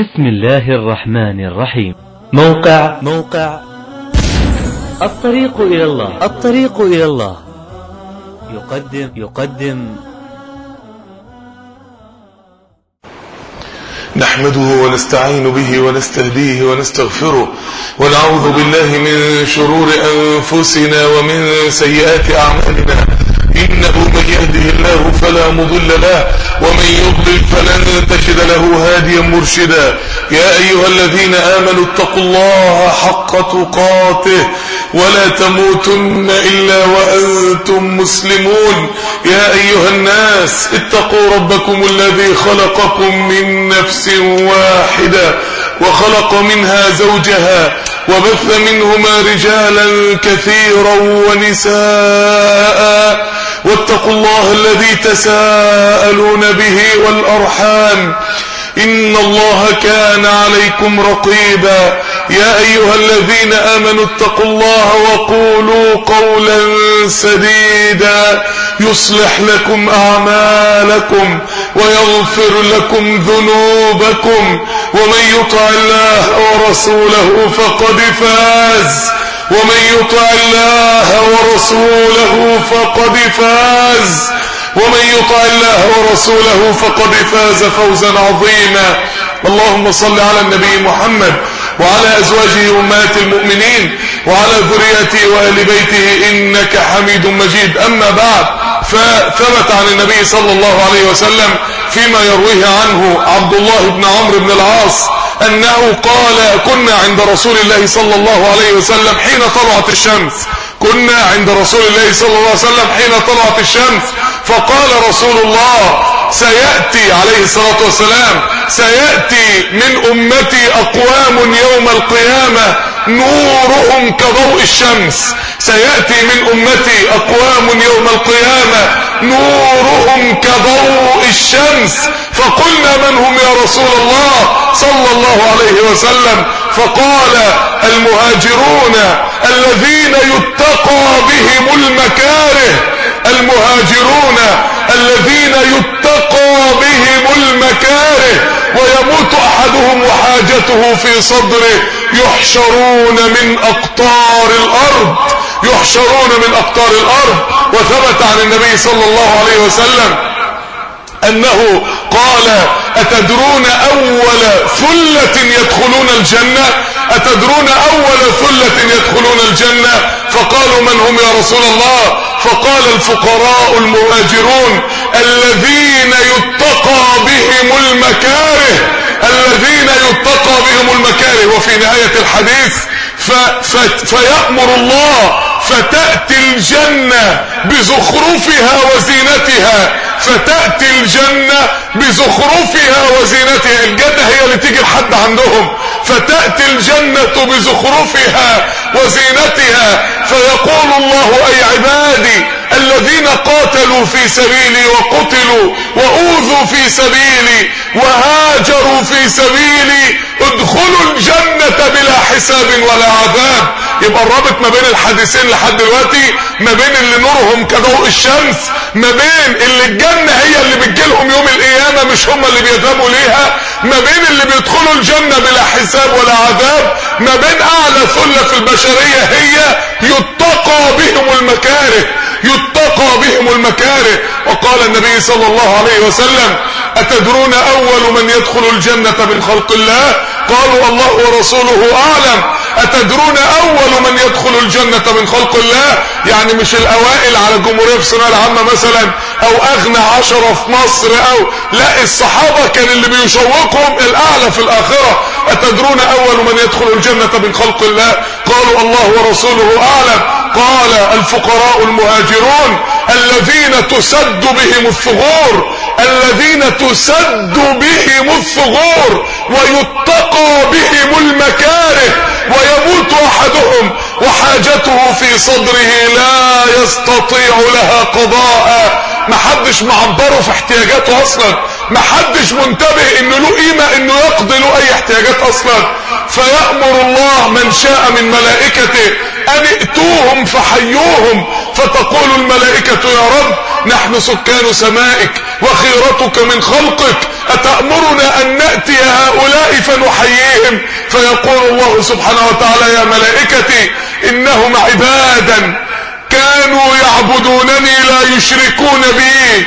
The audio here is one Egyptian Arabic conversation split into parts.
بسم الله الرحمن الرحيم موقع موقع الطريق إلى الله الطريق إلى الله يقدم يقدم نحمده ونستعين به ونستهديه ونستغفره ونعوذ بالله من شرور أنفسنا ومن سيئات أعمالنا إنه من يهده الله فلا مضل له ومن يضلل فلن تجد له هاديا مرشدا يا أيها الذين آمنوا اتقوا الله حق تقاته ولا تموتن إلا وأنتم مسلمون يا أيها الناس اتقوا ربكم الذي خلقكم من نفس واحدة وخلق منها زوجها وبث منهما رجالا كثيرا ونساء واتقوا الله الذي تساءلون به والأرحام إن الله كان عليكم رقيبا يا أيها الذين آمنوا اتقوا الله وقولوا قولا سديدا يصلح لكم أعمالكم ويغفر لكم ذنوبكم ومن يطع الله ورسوله فقد فاز ومن يطع الله ورسوله فقد فاز ومن يطع الله ورسوله فقد فاز فوزا عظيما اللهم صل على النبي محمد وعلى أزواجه أمهات المؤمنين وعلى ذريته وأهل بيته إنك حميد مجيد أما بعد فثبت عن النبي صلى الله عليه وسلم فيما يرويه عنه عبد الله بن عمرو بن العاص أنه قال كنا عند رسول الله صلى الله عليه وسلم حين طلعت الشمس كنا عند رسول الله صلى الله عليه وسلم حين طلعت الشمس فقال رسول الله سيأتي عليه الصلاة والسلام سيأتي من أمتي أقوام يوم القيامة نورهم كضوء الشمس سيأتي من أمتي أقوام يوم القيامة نورهم كضوء الشمس فقلنا من هم يا رسول الله صلى الله عليه وسلم فقال المهاجرون الذين يتقى بهم المكاره المهاجرون الذين يتقى بهم المكاره ويموت أحدهم وحاجته في صدره يحشرون من أقطار الأرض يحشرون من أقطار الأرض وثبت عن النبي صلى الله عليه وسلم أنه قال أتدرون أول ثلة يدخلون الجنة أتدرون أول ثلة يدخلون الجنة فقالوا من هم يا رسول الله فقال الفقراء المهاجرون الذين يتقى بهم المكاره الذين يتقى بهم المكاره وفي نهاية الحديث ف ف فيأمر الله فتأتي الجنة بزخرفها وزينتها فتأتي الجنة بزخرفها وزينتها الجنة هي اللي تيجي لحد عندهم فتأتي الجنة بزخرفها وزينتها فيقول الله أي عبادي الذين قاتلوا في سبيلي وقتلوا وأوذوا في سبيلي وهاجروا في سبيلي ادخلوا الجنة بلا حساب ولا عذاب يبقى الرابط ما بين الحديثين لحد دلوقتي ما بين اللي نورهم كضوء الشمس ما بين اللي الجنة هي اللي بتجيلهم يوم القيامة مش هم اللي بيذهبوا ليها ما بين اللي بيدخلوا الجنة بلا حساب ولا عذاب ما بين أعلى ثلة في البشرية هي يتقى بهم المكاره يتقى بهم المكاره وقال النبي صلى الله عليه وسلم أتدرون أول من يدخل الجنة من خلق الله قالوا الله ورسوله أعلم أتدرون أول من يدخل الجنة من خلق الله يعني مش الأوائل على الجمهورية في الثانوية العامة مثلا أو أغنى عشرة في مصر أو لا الصحابة كان اللي بيشوقهم الأعلى في الآخرة أتدرون أول من يدخل الجنة من خلق الله قالوا الله ورسوله أعلم قال الفقراء المهاجرون الذين تسد بهم الثغور الذين تسد بهم الثغور ويتقى بهم المكاره ويموت أحدهم وحاجته في صدره لا يستطيع لها قضاء محدش معبره في احتياجاته اصلا محدش منتبه انه له قيمة انه يقضي له اي احتياجات اصلا فيأمر الله من شاء من ملائكته ان ائتوهم فحيوهم فتقول الملائكة يا رب نحن سكان سمائك وخيرتك من خلقك أتأمرنا أن نأتي هؤلاء فنحييهم فيقول الله سبحانه وتعالى يا ملائكتي إنهم عبادا كانوا يعبدونني لا يشركون بي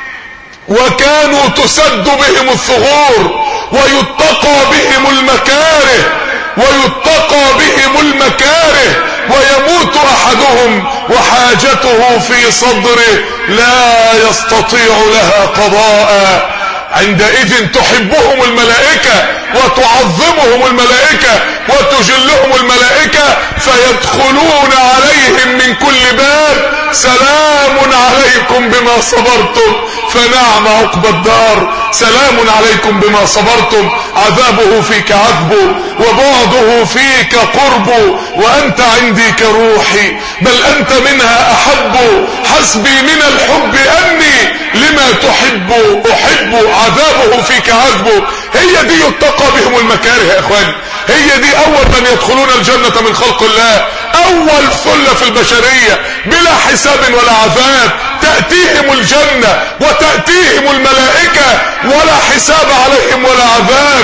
وكانوا تسد بهم الثغور ويتقى بهم المكاره ويتقى بهم المكاره ويموت احدهم وحاجته في صدره لا يستطيع لها قضاء عندئذ تحبهم الملائكة وتعظمهم الملائكة وتجلهم الملائكة فيدخلون عليهم من كل باب سلام عليكم بما صبرتم فنعم عقب الدار سلام عليكم بما صبرتم عذابه فيك عذب وبعده فيك قرب وأنت عندي كروحي بل أنت منها أحب حسبي من الحب أني لما تحب أحب عذابه فيك عذب هي دي يتقى بهم المكاره يا اخواني هي دي اول من يدخلون الجنة من خلق الله اول ثلة في البشرية بلا حساب ولا عذاب تأتيهم الجنة وتأتيهم الملائكة ولا حساب عليهم ولا عذاب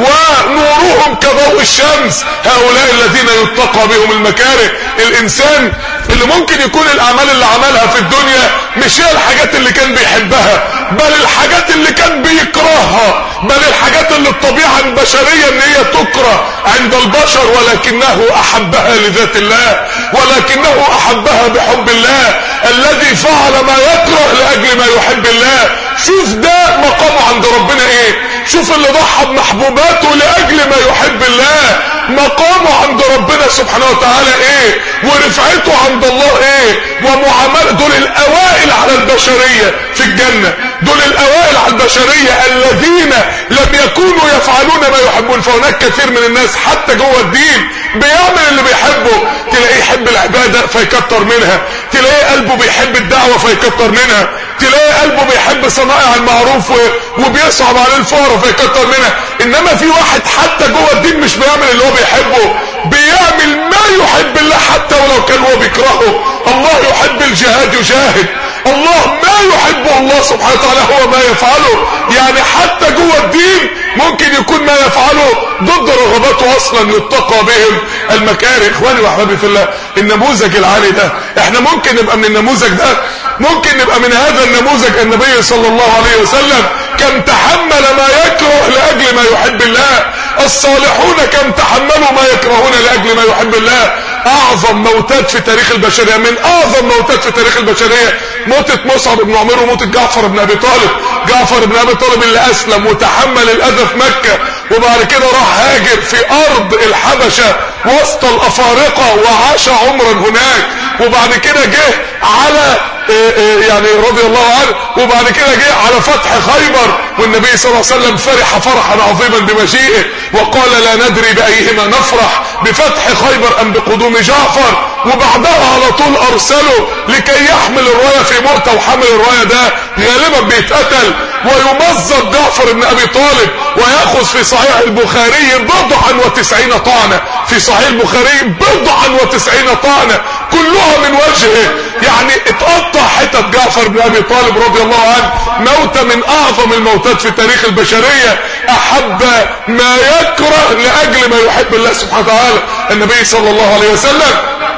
ونورهم كضوء الشمس هؤلاء الذين يتقى بهم المكاره الانسان اللي ممكن يكون الاعمال اللي عملها في الدنيا مش هي الحاجات اللي كان بيحبها بل الحاجات اللي كان بيكرهها بل الحاجات اللي الطبيعة البشرية ان هي تكره عند البشر ولكنه احبها لذات الله ولكنه احبها بحب الله الذي فعل ما يكره لاجل ما يحب الله شوف ده مقامه عند ربنا ايه شوف اللي ضحى بمحبوباته لاجل ما يحب الله مقامه عند ربنا سبحانه وتعالى ايه ورفعته عند الله ايه ومعاملة دول الاوائل على البشرية في الجنة دول الاوائل على البشرية الذين لم يكونوا يفعلون ما يحبون فهناك كثير من الناس حتى جوه الدين بيعمل اللي بيحبه تلاقيه يحب العبادة فيكتر منها تلاقيه قلبه بيحب الدعوة فيكتر منها تلاقي قلبه بيحب صنائع المعروف وبيصعب عليه الفقر فيكتر منها انما في واحد حتى جوه الدين مش بيعمل اللي هو بيحبه بيعمل ما يحب الله حتى ولو كان هو بيكرهه الله يحب الجهاد يجاهد الله ما يحبه الله سبحانه وتعالى هو ما يفعله يعني حتى جوه الدين ممكن يكون ما يفعله ضد رغباته اصلا يتقى بهم المكاره اخواني واحبابي في الله النموذج العالي ده احنا ممكن نبقى من النموذج ده ممكن نبقى من هذا النموذج النبي صلى الله عليه وسلم كم تحمل ما يكره لاجل ما يحب الله الصالحون كم تحملوا ما يكرهون لاجل ما يحب الله اعظم موتات في تاريخ البشرية من اعظم موتات في تاريخ البشرية موتة مصعب بن عمر وموتة جعفر بن ابي طالب جعفر بن ابي طالب اللي اسلم وتحمل الاذى في مكة وبعد كده راح هاجر في ارض الحبشة وسط الافارقة وعاش عمرا هناك وبعد كده جه على يعني رضي الله عنه وبعد كده جه على فتح خيبر والنبي صلى الله عليه وسلم فرح فرحا عظيما بمجيئه وقال لا ندري بأيهما نفرح بفتح خيبر أم بقدوم جعفر وبعدها على طول أرسله لكي يحمل الراية في مؤتة وحمل الراية ده غالبا بيتقتل ويمزق جعفر بن أبي طالب ويأخذ في صحيح البخاري بضعا وتسعين طعنة في صحيح البخاري بضعا وتسعين طعنة كلها من وجهه يعني اتقطع حتت جعفر بن ابي طالب رضي الله عنه موتة من اعظم الموتات في تاريخ البشرية احب ما يكره لاجل ما يحب الله سبحانه وتعالى النبي صلى الله عليه وسلم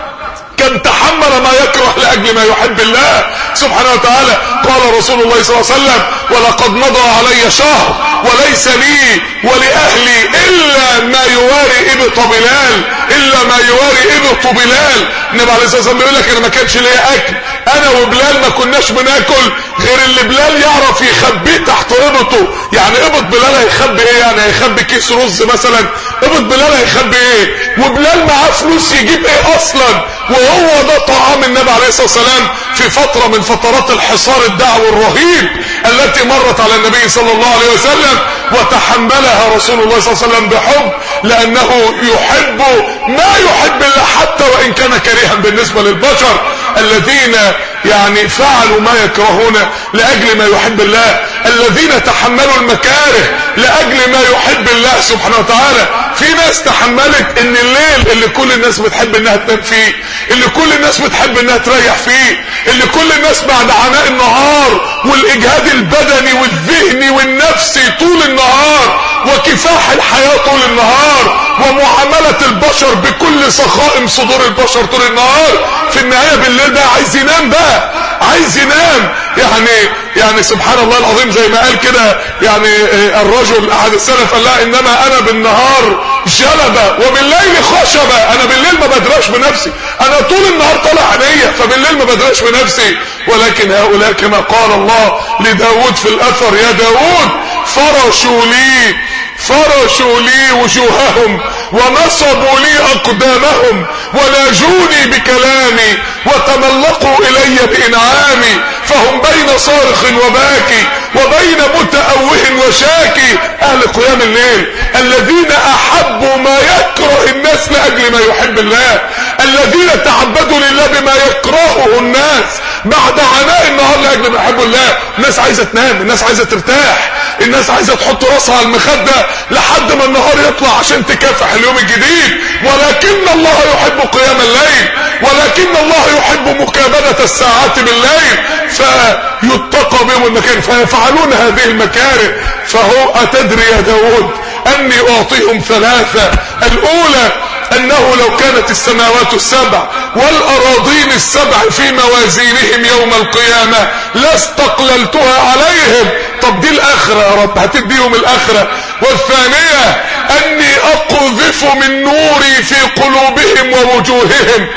كم تحمل ما يكره لأجل ما يحب الله سبحانه وتعالى قال رسول الله صلى الله عليه وسلم ولقد مضى علي شهر وليس لي ولأهلي إلا ما يواري إبط بلال إلا ما يواري إبط بلال النبي عليه الصلاة والسلام بيقول لك أنا ما كانش ليا أكل أنا وبلال ما كناش بناكل غير اللي بلال يعرف يخبيه تحت إبطه يعني إبط بلال هيخبي إيه يعني هيخبي كيس رز مثلا إبط بلال هيخبي إيه وبلال معاه فلوس يجيب إيه أصلا وهو ده طعام النبي عليه الصلاة والسلام في فترة من فترات الحصار الدعوي الرهيب التي مرت على النبي صلى الله عليه وسلم وتحملها رسول الله صلى الله عليه وسلم بحب لأنه يحب ما يحب الله حتى وإن كان كريها بالنسبة للبشر الذين يعني فعلوا ما يكرهون لأجل ما يحب الله الذين تحملوا المكاره لأجل ما يحب الله سبحانه وتعالى في ناس تحملت ان الليل اللي كل الناس بتحب انها تنام فيه اللي كل الناس بتحب انها تريح فيه اللي كل الناس بعد عناء النهار والاجهاد البدني والذهني والنفسي طول النهار وكفاح الحياة طول النهار ومعاملة البشر بكل سخائم صدور البشر طول النهار في النهاية بالليل بقى عايز ينام بقى عايز ينام يعني يعني سبحان الله العظيم زي ما قال كده يعني الرجل احد السلف قال لا انما انا بالنهار جلبة وبالليل خشبة انا بالليل ما بدراش بنفسي انا طول النهار طالع عينيا فبالليل ما بدراش بنفسي ولكن هؤلاء كما قال الله لداود في الاثر يا داود فرشوا لي فرشوا لي وجوههم ونصبوا لي أقدامهم ولاجوني بكلامي وتملقوا إلي بإنعامي فهم بين صارخ وباكي وبين متأوه وشاكي أهل قيام الليل الذين أحبوا ما يكره الناس لأجل ما يحب الله الذين تعبدوا لله بما يكرهه الناس بعد عناء النهار لأجل ما يحب الله الناس عايزة تنام الناس عايزة ترتاح الناس عايزة تحط راسها على المخدة لحد ما النهار يطلع عشان تكافح اليوم الجديد ولكن الله يحب قيام الليل ولكن الله يحب مكابدة الساعات بالليل فيتقى بهم المكان فيفعلون هذه المكاره فهو أتدري يا داود أني أعطيهم ثلاثة الأولى أنه لو كانت السماوات السبع والأراضين السبع في موازينهم يوم القيامة لاستقللتها عليهم طب دي الآخرة يا رب هتديهم الآخرة والثانية أني أقذف من نوري في قلوبهم ووجوههم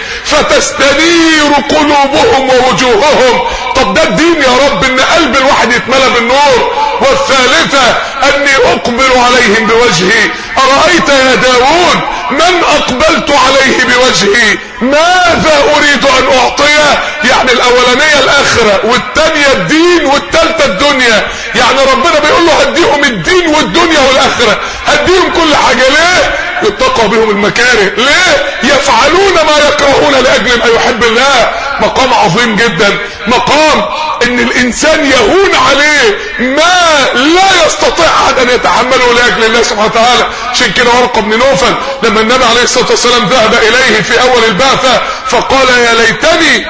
فتستنير قلوبهم ووجوههم طب ده الدين يا رب ان قلب الواحد يتملى بالنور والثالثة اني اقبل عليهم بوجهي ارأيت يا داود من اقبلت عليه بوجهي ماذا اريد ان اعطيه يعني الاولانية الاخرة والتانية الدين والتالتة الدنيا يعني ربنا بيقول له هديهم الدين والدنيا والاخرة هديهم كل حاجة ليه يتقى بهم المكاره ليه يفعلون ما يكرهون لاجل ما يحب الله مقام عظيم جدا مقام ان الانسان يهون عليه ما لا يستطيع احد ان يتحمله لاجل الله سبحانه وتعالى عشان كده ورقه بن نوفل لما النبي عليه الصلاه والسلام ذهب اليه في اول البعثه فقال يا ليتني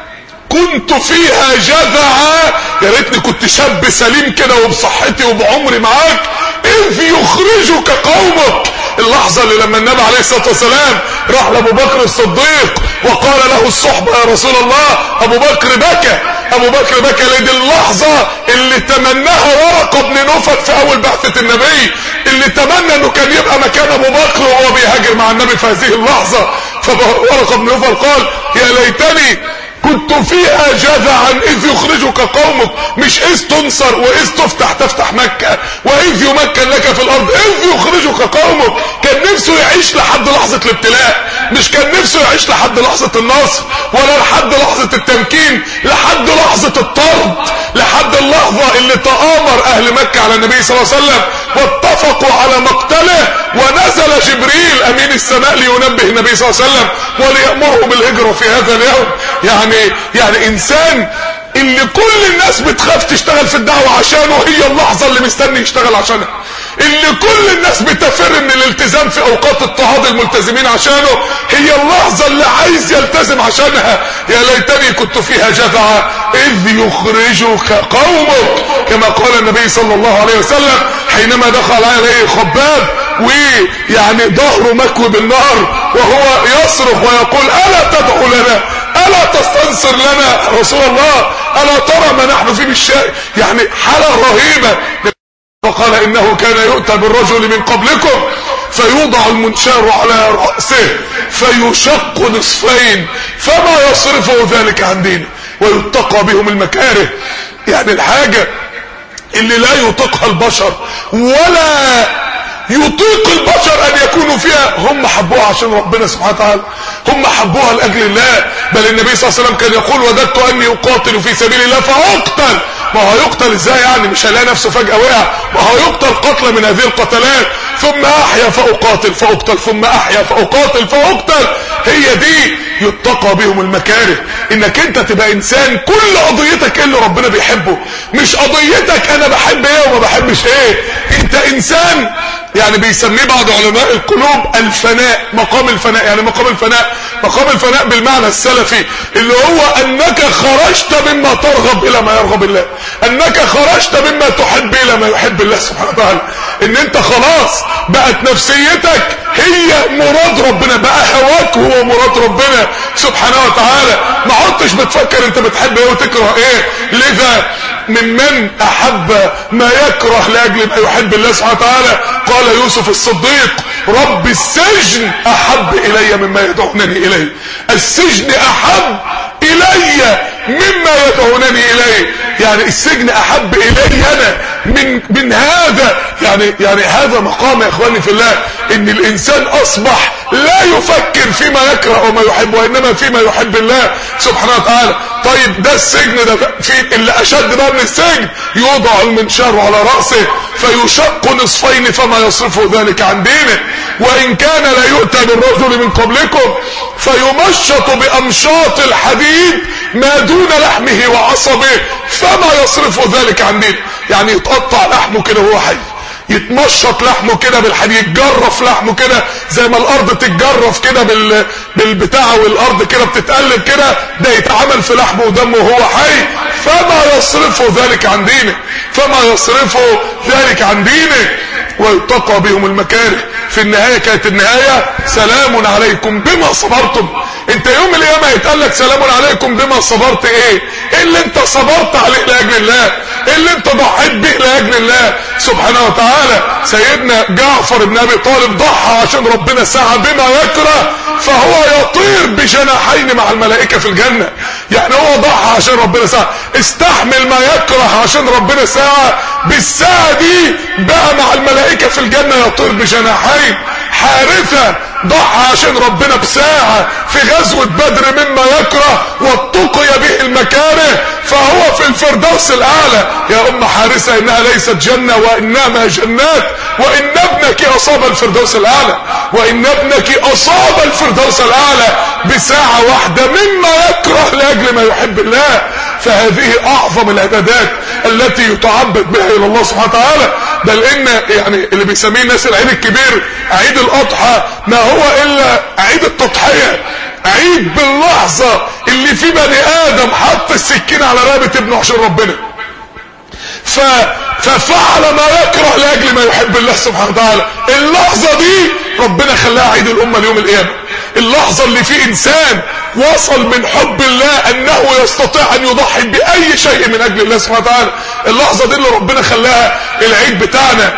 كنت فيها جذعا يا ريتني كنت شاب سليم كده وبصحتي وبعمري معاك اذ يخرجك قومك اللحظة اللي لما النبي عليه الصلاة والسلام راح لابو بكر الصديق وقال له الصحبة يا رسول الله ابو بكر بكى ابو بكر بكى لدي اللحظة اللي تمناها ورقة بن نوفل في اول بعثة النبي اللي تمنى انه كان يبقى مكان ابو بكر وهو بيهاجر مع النبي في هذه اللحظة فورقة بن نوفل قال يا ليتني كنت فيها جذعا اذ يخرجك قومك مش اذ تنصر واذ تفتح تفتح مكة واذ يمكن لك في الارض اذ يخرجك قومك كان نفسه يعيش لحد لحظة الابتلاء مش كان نفسه يعيش لحد لحظة النصر ولا لحد لحظة التمكين لحد لحظة الطرد لحد اللحظة اللي تآمر اهل مكة على النبي صلى الله عليه وسلم واتفقوا على مقتله ونزل جبريل امين السماء لينبه النبي صلى الله عليه وسلم وليأمره بالهجرة في هذا اليوم يعني يعني انسان اللي كل الناس بتخاف تشتغل في الدعوة عشانه هي اللحظة اللي مستني يشتغل عشانها اللي كل الناس بتفر من الالتزام في اوقات اضطهاد الملتزمين عشانه هي اللحظة اللي عايز يلتزم عشانها يا ليتني كنت فيها جذعا اذ يخرجك قومك كما قال النبي صلى الله عليه وسلم حينما دخل عليه خباب ويعني ظهره مكوي بالنار وهو يصرخ ويقول الا تدعو لنا الا تستنصر لنا رسول الله الا ترى ما نحن فيه بالشيء يعني حالة رهيبة فقال انه كان يؤتى بالرجل من قبلكم فيوضع المنشار على رأسه فيشق نصفين فما يصرفه ذلك عن دينه ويتقى بهم المكاره يعني الحاجة اللي لا يطيقها البشر ولا يطيق البشر ان يكونوا فيها هم حبوها عشان ربنا سبحانه وتعالى هم حبوها لاجل الله بل النبي صلى الله عليه وسلم كان يقول وددت اني اقاتل في سبيل الله فاقتل ما هو يقتل ازاي يعني مش هيلاقي نفسه فجأة وقع ما هو يقتل قتل من هذه ثم احيا فاقاتل فاقتل ثم احيا فاقاتل فاقتل هي دي يتقى بهم المكاره انك انت تبقى انسان كل قضيتك ايه اللي ربنا بيحبه مش قضيتك انا بحب ايه وما بحبش ايه انت انسان يعني بيسميه بعض علماء القلوب الفناء مقام الفناء يعني مقام الفناء مقام الفناء بالمعنى السلفي اللي هو انك خرجت مما ترغب الى ما يرغب الله انك خرجت مما تحب الى ما يحب الله سبحانه وتعالى ان انت خلاص بقت نفسيتك هي مراد ربنا بقى هواك هو مراد ربنا سبحانه وتعالى ما عدتش بتفكر انت بتحب ايه وتكره ايه لذا ممن احب ما يكره لاجل ما يحب الله سبحانه وتعالى قال يوسف الصديق رب السجن احب الي مما يدعونني اليه السجن احب الي مما يدعونني اليه يعني السجن احب الي انا من من هذا يعني يعني هذا مقام يا اخواني في الله ان الانسان اصبح لا يفكر فيما يكره وما يحب وانما فيما يحب الله سبحانه وتعالى طيب ده السجن ده في اللي اشد بقى من السجن يوضع المنشار على راسه فيشق نصفين فما يصرفه ذلك عن دينه وان كان لا يؤتى بالرجل من قبلكم فيمشط بامشاط الحديد ما دون لحمه وعصبه فما يصرفه ذلك عن دينه يعني يتقطع لحمه كده وهو حي يتمشط لحمه كده بالحديد يتجرف لحمه كده زي ما الارض تتجرف كده بال... بالبتاع والارض كده بتتقلب كده ده يتعمل في لحمه ودمه وهو حي فما يصرفه ذلك عن دينه فما يصرفه ذلك عن دينه ويتقى بهم المكاره في النهاية كانت النهاية سلام عليكم بما صبرتم انت يوم القيامة يتقال لك سلام عليكم بما صبرت ايه ايه اللي انت صبرت عليه لاجل الله ايه اللي انت ضحيت به لاجل الله سبحانه وتعالى سيدنا جعفر بن ابي طالب ضحى عشان ربنا سعى بما يكره فهو يطير بجناحين مع الملائكة في الجنة يعني هو ضحى عشان ربنا سعى استحمل ما يكره عشان ربنا سعى بالساعة دي بقى مع الملائكة في الجنة يطير بجناحين حارثة ضحى عشان ربنا بساعة في غزوة بدر مما يكره واتقي به المكاره فهو في الفردوس الاعلى يا ام حارثة انها ليست جنة وانما جنات وان ابنك اصاب الفردوس الاعلى وان ابنك اصاب الفردوس الاعلى بساعة واحدة مما يكره لاجل ما يحب الله فهذه اعظم العبادات التي يتعبد بها الى الله سبحانه وتعالى بل ان يعني اللي بيسميه الناس العيد الكبير عيد الاضحى ما هو الا عيد التضحية عيد باللحظة اللي في بني ادم حط السكين على رقبة ابنه عشان ربنا ف... ففعل ما يكره لاجل ما يحب الله سبحانه وتعالى اللحظة دي ربنا خلاها عيد الامة اليوم القيامة اللحظة اللي فيه انسان وصل من حب الله انه يستطيع ان يضحي باي شيء من اجل الله سبحانه وتعالى اللحظة دي اللي ربنا خلاها العيد بتاعنا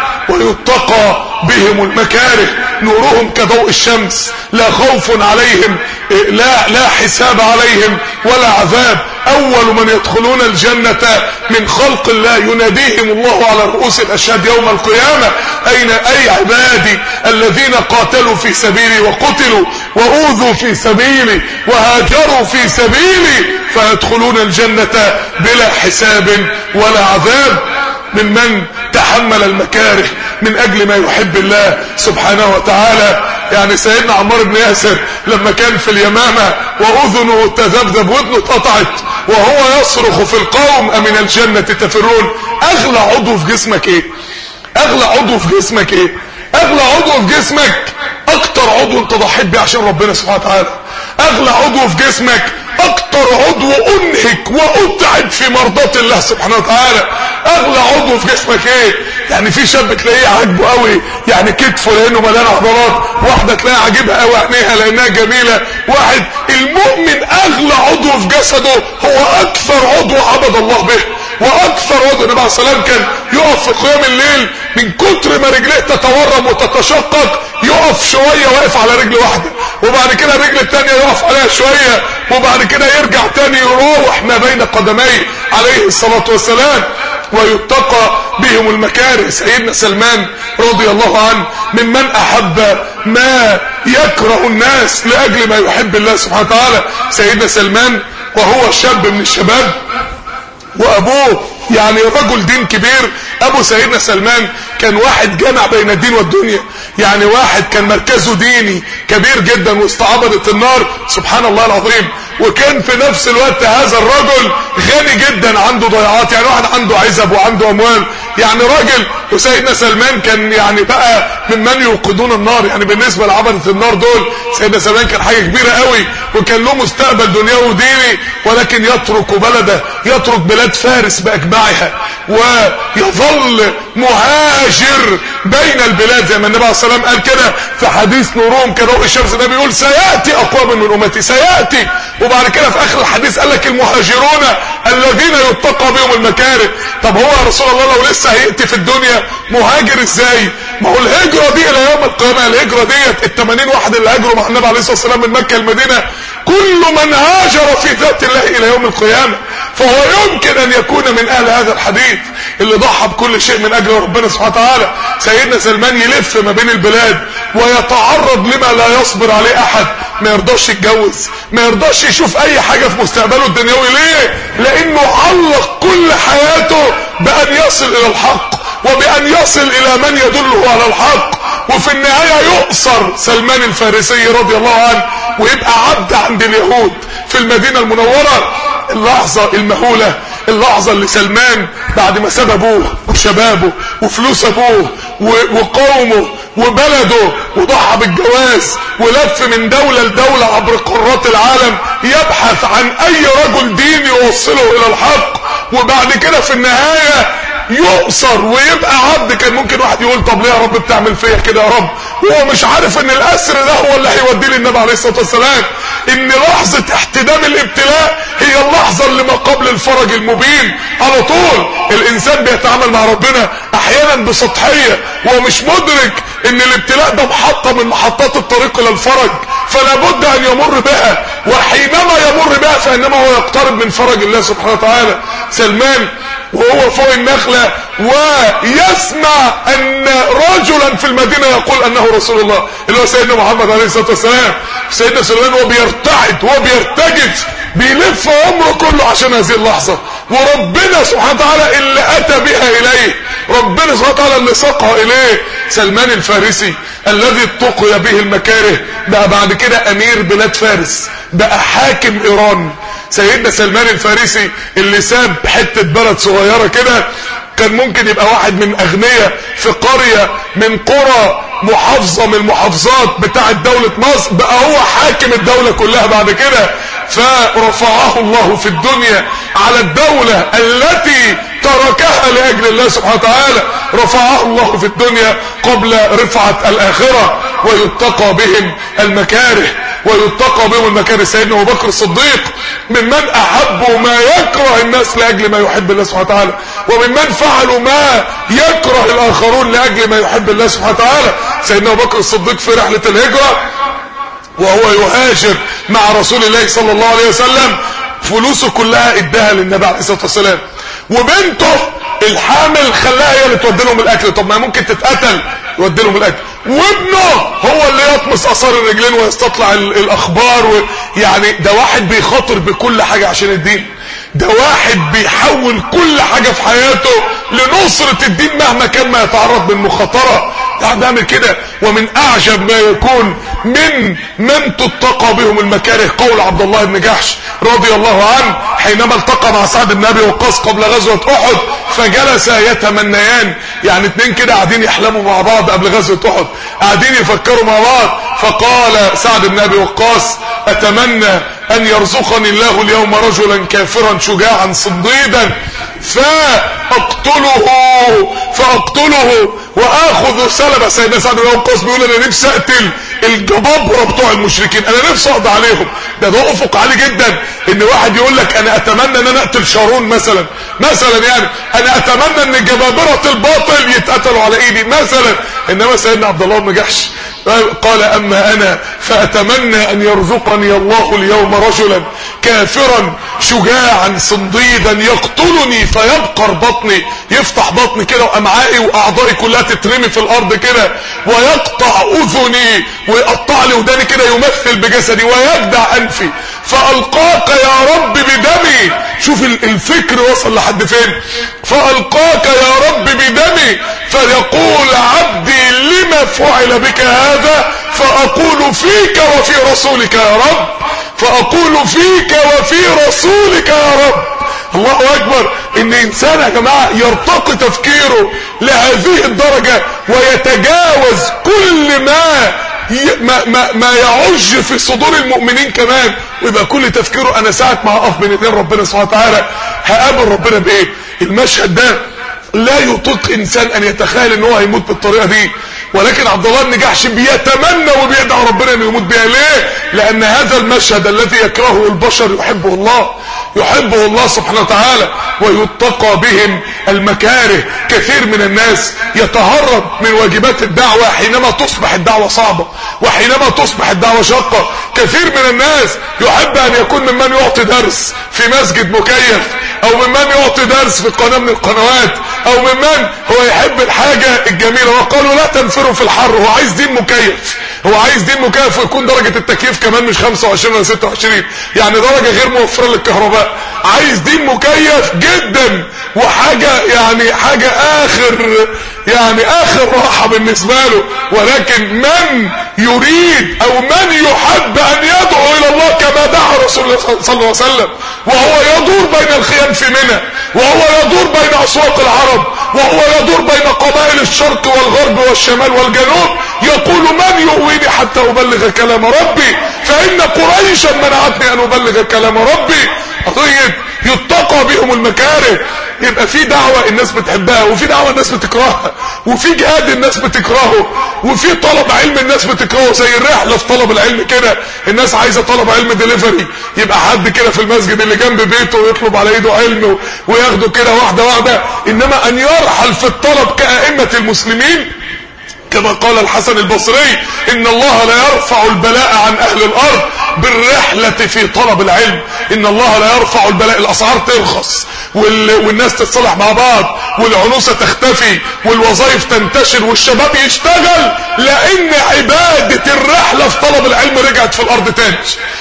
ويتقى بهم المكاره نورهم كضوء الشمس لا خوف عليهم لا لا حساب عليهم ولا عذاب اول من يدخلون الجنة من خلق الله يناديهم الله على رؤوس الاشهاد يوم القيامة اين اي عبادي الذين قاتلوا في سبيلي وقتلوا واوذوا في سبيلي وهاجروا في سبيلي فيدخلون الجنة بلا حساب ولا عذاب ممن تحمل المكاره من اجل ما يحب الله سبحانه وتعالى يعني سيدنا عمار بن ياسر لما كان في اليمامة واذنه تذبذب ودنه اتقطعت وهو يصرخ في القوم امن الجنة تفرون اغلى عضو في جسمك ايه اغلى عضو في جسمك ايه اغلى عضو في جسمك اكتر عضو انت ضحيت بيه عشان ربنا سبحانه وتعالى اغلى عضو في جسمك اكتر عضو انهك واتعب في مرضات الله سبحانه وتعالى اغلى عضو في جسمك ايه يعني في شاب تلاقيه عاجبه قوي يعني كتفه لانه مليان عضلات واحده تلاقيها عاجبها قوي عينيها لانها جميله واحد المؤمن اغلى عضو في جسده هو اكثر عضو عبد الله به واكثر عضو النبي عليه السلام كان يقف في قيام الليل من كتر ما رجليه تتورم وتتشقق يقف شوية واقف على رجل واحدة وبعد كده الرجل التانية يقف عليها شوية وبعد كده يرجع تاني يروح ما بين قدميه عليه الصلاة والسلام ويتقى بهم المكاره سيدنا سلمان رضي الله عنه ممن احب ما يكره الناس لاجل ما يحب الله سبحانه وتعالى سيدنا سلمان وهو شاب من الشباب وابوه يعني رجل دين كبير ابو سيدنا سلمان كان واحد جمع بين الدين والدنيا يعني واحد كان مركزه ديني كبير جدا وسط عبدة النار سبحان الله العظيم وكان في نفس الوقت هذا الرجل غني جدا عنده ضيعات يعني واحد عنده عزب وعنده اموال يعني راجل وسيدنا سلمان كان يعني بقى ممن يوقدون النار يعني بالنسبة لعبدة النار دول سيدنا سلمان كان حاجة كبيرة قوي وكان له مستقبل دنيوي وديني ولكن يترك بلده يترك بلاد فارس بأجمعها ويظل مهاجر بين البلاد زي ما النبي عليه الصلاة والسلام قال كده في حديث نورهم كضوء الشمس ده بيقول سيأتي أقوام من أمتي سيأتي وبعد كده في آخر الحديث قال لك المهاجرون الذين يتقى بهم المكاره طب هو يا رسول الله لو لسه هيأتي في الدنيا مهاجر ازاي ما هو الهجرة دي الى يوم القيامة الهجرة ديت ال 80 واحد اللي هاجروا مع النبي عليه الصلاة والسلام من مكة المدينة كل من هاجر في ذات الله الى يوم القيامة فهو يمكن ان يكون من اهل هذا الحديث اللي ضحى بكل شيء من اجل ربنا سبحانه وتعالى سيدنا سلمان يلف ما بين البلاد ويتعرض لما لا يصبر عليه احد ما يرضاش يتجوز ما يرضاش يشوف اي حاجة في مستقبله الدنيوي ليه لانه علق كل حياته بان يصل الى الحق وبان يصل الى من يدله على الحق وفي النهاية يؤثر سلمان الفارسي رضي الله عنه ويبقى عبد عند اليهود في المدينة المنورة اللحظة المهولة اللحظة اللي سلمان بعد ما ساب ابوه وشبابه وفلوس ابوه وقومه وبلده وضحى بالجواز ولف من دولة لدولة عبر قارات العالم يبحث عن اي رجل دين يوصله الى الحق وبعد كده في النهاية يؤثر ويبقى عبد كان ممكن واحد يقول طب ليه يا رب بتعمل فيا كده يا رب وهو مش عارف ان الاسر ده هو اللي هيوديه للنبي عليه الصلاه والسلام ان لحظه احتدام الابتلاء هي اللحظه اللي ما قبل الفرج المبين على طول الانسان بيتعامل مع ربنا احيانا بسطحيه ومش مدرك ان الابتلاء ده محطه من محطات الطريق الى الفرج فلا بد ان يمر بها وحينما يمر بها فانما هو يقترب من فرج الله سبحانه وتعالى سلمان وهو فوق النخلة ويسمع ان رجلا في المدينة يقول انه رسول الله اللي هو سيدنا محمد عليه الصلاة والسلام سيدنا سليمان هو بيرتعد هو بيرتجف بيلف عمره كله عشان هذه اللحظة وربنا سبحانه وتعالى اللي اتى بها اليه ربنا سبحانه وتعالى اللي ساقها اليه سلمان الفارسي الذي اتقي به المكاره بقى بعد كده امير بلاد فارس بقى حاكم ايران سيدنا سلمان الفارسي اللي ساب حتة بلد صغيرة كده كان ممكن يبقى واحد من اغنياء في قرية من قرى محافظة من المحافظات بتاعت دولة مصر بقى هو حاكم الدولة كلها بعد كده فرفعه الله في الدنيا على الدولة التي تركها لأجل الله سبحانه وتعالى رفعه الله في الدنيا قبل رفعة الآخرة ويتقى بهم المكاره ويتقى بهم المكاره سيدنا أبو بكر الصديق ممن أحبوا ما يكره الناس لأجل ما يحب الله سبحانه وتعالى وممن فعلوا ما يكره الآخرون لأجل ما يحب الله سبحانه وتعالى سيدنا أبو بكر الصديق في رحلة الهجرة وهو يهاجر مع رسول الله صلى الله عليه وسلم فلوسه كلها اداها للنبي عليه الصلاه والسلام وبنته الحامل خلاها هي اللي تودي لهم الاكل طب ما ممكن تتقتل يودي لهم الاكل وابنه هو اللي يطمس اثار الرجلين ويستطلع الاخبار و... يعني ده واحد بيخاطر بكل حاجه عشان الدين ده واحد بيحول كل حاجة في حياته لنصرة الدين مهما كان ما يتعرض من مخاطرة يعني بيعمل كده ومن اعجب ما يكون من من تتقى بهم المكاره قول عبد الله بن جحش رضي الله عنه حينما التقى مع سعد بن ابي وقاص قبل غزوة احد فجلسا يتمنيان يعني اتنين كده قاعدين يحلموا مع بعض قبل غزوة احد قاعدين يفكروا مع بعض فقال سعد بن ابي وقاص اتمنى ان يرزقني الله اليوم رجلا كافرا شجاعا صديدا فاقتله فاقتله واخذ سلبة سيدنا سعد بن وقاص بيقول انا نفسي اقتل الجبابرة بتوع المشركين انا نفسي اقضي عليهم ده ده افق عالي جدا ان واحد يقول لك انا اتمنى ان انا اقتل شارون مثلا مثلا يعني انا اتمنى ان جبابرة الباطل يتقتلوا على ايدي مثلا انما سيدنا عبد الله بن جحش قال اما انا فاتمنى ان يرزقني الله اليوم رجلا كافرا شجاعا صنديدا يقتلني فيبقر بطني يفتح بطني كده وامعائي واعضائي كلها تترمي في الارض كده ويقطع اذني ويقطع لي وداني كده يمثل بجسدي ويجدع انفي فألقاك يا رب بدمي شوف الفكر وصل لحد فين فألقاك يا رب بدمي فيقول عبدي لما فعل بك هذا فأقول فيك وفي رسولك يا رب فأقول فيك وفي رسولك يا رب الله أكبر إن إنسان يا جماعة يرتقي تفكيره لهذه الدرجة ويتجاوز كل ما ما, ما, ما يعج في صدور المؤمنين كمان ويبقى كل تفكيره انا ساعة ما هقف بين ايدين ربنا سبحانه وتعالى هقابل ربنا بايه المشهد ده لا يطيق انسان ان يتخيل ان هو هيموت بالطريقه دي ولكن عبد الله بن جحش بيتمنى وبيدعو ربنا انه يموت بيها ليه لان هذا المشهد الذي يكرهه البشر يحبه الله يحبه الله سبحانه وتعالى ويتقى بهم المكاره كثير من الناس يتهرب من واجبات الدعوة حينما تصبح الدعوة صعبة وحينما تصبح الدعوة شاقة كثير من الناس يحب ان يكون ممن يعطي درس في مسجد مكيف او ممن يعطي درس في قناة من القنوات او ممن هو يحب الحاجة الجميلة وقالوا لا تنفروا في الحر هو عايز دين مكيف هو عايز دين مكيف ويكون درجة التكييف كمان مش 25 ولا 26 يعني درجة غير موفرة للكهرباء عايز دين مكيف جدا وحاجة يعني حاجة اخر يعني اخر راحة بالنسبة له ولكن من يريد او من يحب ان يدعو الى الله كما دعا رسول الله صلى الله عليه وسلم وهو يدور بين الخيام في منى وهو يدور بين اسواق العرب وهو يدور بين قبائل الشرق والغرب والشمال والجنوب يقول من يؤويني حتى ابلغ كلام ربي فان قريشا منعتني ان ابلغ كلام ربي قضية يتقى بهم المكاره يبقى في دعوة الناس بتحبها وفي دعوة الناس بتكرهها وفي جهاد الناس بتكرهه وفي طلب علم الناس بتكرهه زي الرحلة في طلب العلم كده الناس عايزة طلب علم ديليفري يبقى حد كده في المسجد اللي جنب بيته ويطلب على ايده علم وياخده كده واحدة واحدة انما ان يرحل في الطلب كأئمة المسلمين كما قال الحسن البصري ان الله لا يرفع البلاء عن اهل الارض بالرحلة في طلب العلم ان الله لا يرفع البلاء الاسعار ترخص وال... والناس تتصلح مع بعض والعنوسة تختفي والوظائف تنتشر والشباب يشتغل لان عبادة الرحلة في طلب العلم رجعت في الارض تاني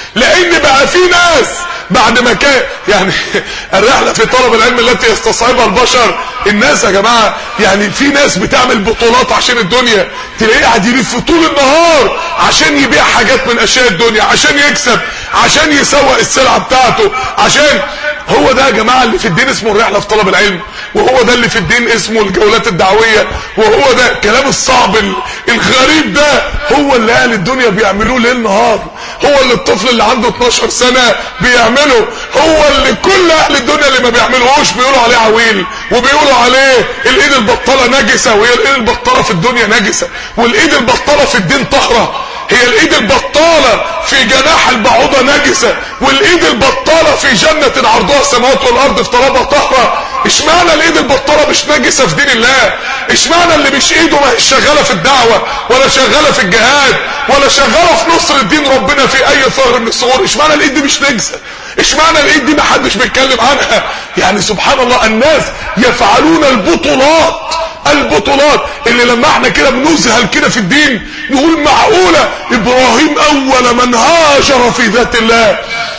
لان بقى في ناس بعد ما كان يعني الرحلة في طلب العلم التي يستصعبها البشر الناس يا جماعة يعني في ناس بتعمل بطولات عشان الدنيا تلاقيه قاعد يلف طول النهار عشان يبيع حاجات من اشياء الدنيا عشان يكسب عشان يسوق السلعة بتاعته عشان هو ده يا جماعة اللي في الدين اسمه الرحلة في طلب العلم وهو ده اللي في الدين اسمه الجولات الدعوية وهو ده الكلام الصعب الغريب ده هو اللي اهل الدنيا بيعملوه ليل نهار هو اللي الطفل اللي عنده 12 سنة بيعمله هو اللي كل اهل الدنيا اللي ما بيعملوهوش بيقولوا عليه عويل وبيقولوا عليه الايد البطالة نجسة وهي الايد البطالة في الدنيا نجسة والايد البطالة في الدين طهرة هي الايد البطالة في جناح البعوضة نجسة والايد البطالة في جنة عرضها السماوات والارض في طلبها طهرة اشمعنى الايد البطالة مش نجسة في دين الله اشمعنى اللي مش ايده ما هي شغالة في الدعوة ولا شغالة في الجهاد ولا شغالة في نصر الدين ربنا في اي ثغر من الثغور اشمعنى الايد دي مش نجسة اشمعنى الايد دي ما حدش بيتكلم عنها يعني سبحان الله الناس يفعلون البطولات البطولات اللي لما احنا كده بنذهل كده في الدين نقول معقولة ابراهيم اول من هاجر في ذات الله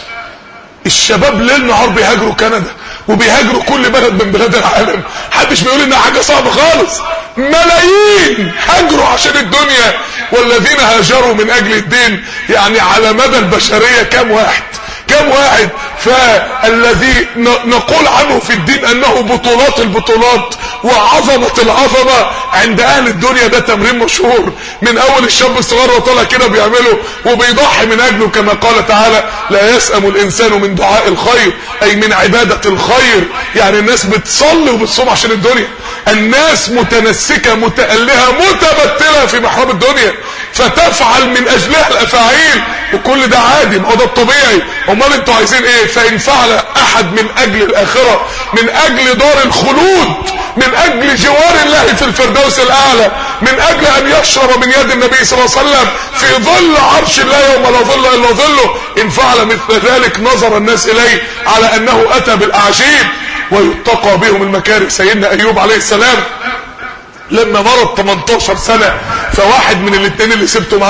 الشباب ليل نهار بيهاجروا كندا وبيهاجروا كل بلد من بلاد العالم محدش بيقول انها حاجة صعبة خالص ملايين هاجروا عشان الدنيا والذين هاجروا من اجل الدين يعني على مدى البشرية كام واحد كم واحد فالذي نقول عنه في الدين انه بطولات البطولات وعظمة العظمة عند اهل الدنيا ده تمرين مشهور من اول الشاب الصغير وطلع كده بيعمله وبيضحي من اجله كما قال تعالى لا يسأم الانسان من دعاء الخير اي من عبادة الخير يعني الناس بتصلي وبتصوم عشان الدنيا الناس متنسكة متألهة متبتلة في محراب الدنيا فتفعل من اجلها الافاعيل وكل ده عادي ما هو ده الطبيعي امال انتوا عايزين ايه فان فعل احد من اجل الاخرة من اجل دار الخلود من اجل جوار الله في الفردوس الاعلى من اجل ان يشرب من يد النبي صلى الله عليه وسلم في ظل عرش الله يوم لا ظل الا ظله ان فعل مثل ذلك نظر الناس اليه على انه اتى بالاعجيب ويتقى بهم المكاره سيدنا ايوب عليه السلام لما مرض 18 سنة فواحد من الاثنين اللي سبته معاه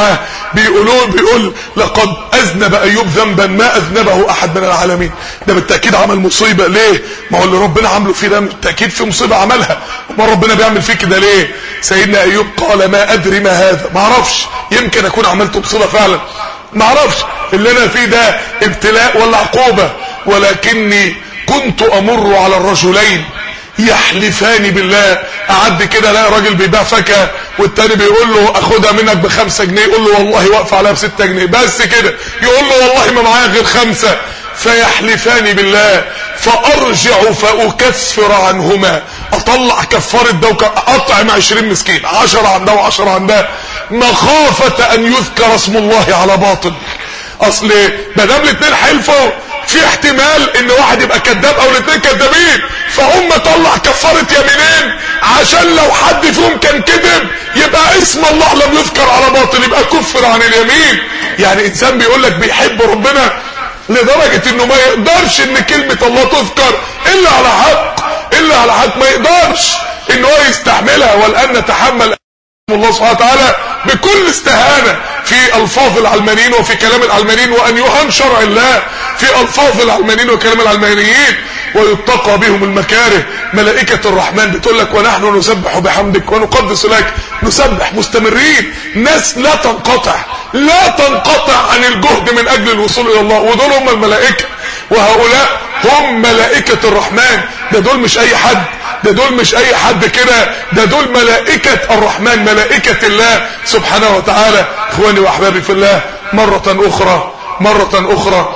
بيقولوا بيقول لقد اذنب ايوب ذنبا ما اذنبه احد من العالمين ده بالتاكيد عمل مصيبه ليه ما هو اللي ربنا عامله فيه ده بالتاكيد في مصيبه عملها ما ربنا بيعمل فيه كده ليه سيدنا ايوب قال ما ادري ما هذا ما اعرفش يمكن اكون عملت مصيبه فعلا ما اعرفش اللي انا فيه ده ابتلاء ولا عقوبه ولكني كنت امر على الرجلين يحلفان بالله اعدي كده الاقي راجل بيبيع فاكهه والتاني بيقول له اخدها منك بخمسة جنيه يقول له والله واقف عليها بستة جنيه بس كده يقول له والله ما معايا غير خمسة فيحلفان بالله فارجع فاكفر عنهما اطلع كفارة ده اطعم عشرين مسكين عشرة عن ده وعشرة عن ده مخافة ان يذكر اسم الله على باطل اصل ما دام الاثنين حلفوا في احتمال ان واحد يبقى كذاب او الاثنين كذابين فهم طلع كفارة يمينين عشان لو حد فيهم كان كذب يبقى اسم الله لم يذكر على باطل يبقى كفر عن اليمين يعني انسان بيقول لك بيحب ربنا لدرجة انه ما يقدرش ان كلمة الله تذكر الا على حق الا على حق ما يقدرش ان هو يستحملها والان نتحمل الله سبحانه وتعالى بكل استهانة في الفاظ العلمانيين وفي كلام العلمانيين وان يهان شرع الله في الفاظ العلمانيين وكلام العلمانيين ويتقى بهم المكاره ملائكة الرحمن بتقول لك ونحن نسبح بحمدك ونقدس لك نسبح مستمرين ناس لا تنقطع لا تنقطع عن الجهد من اجل الوصول الى الله ودول هم الملائكة وهؤلاء هم ملائكة الرحمن ده دول مش اي حد ده دول مش اي حد كده ده دول ملائكة الرحمن ملائكة الله سبحانه وتعالى اخواني واحبابي في الله مرة اخرى مرة اخرى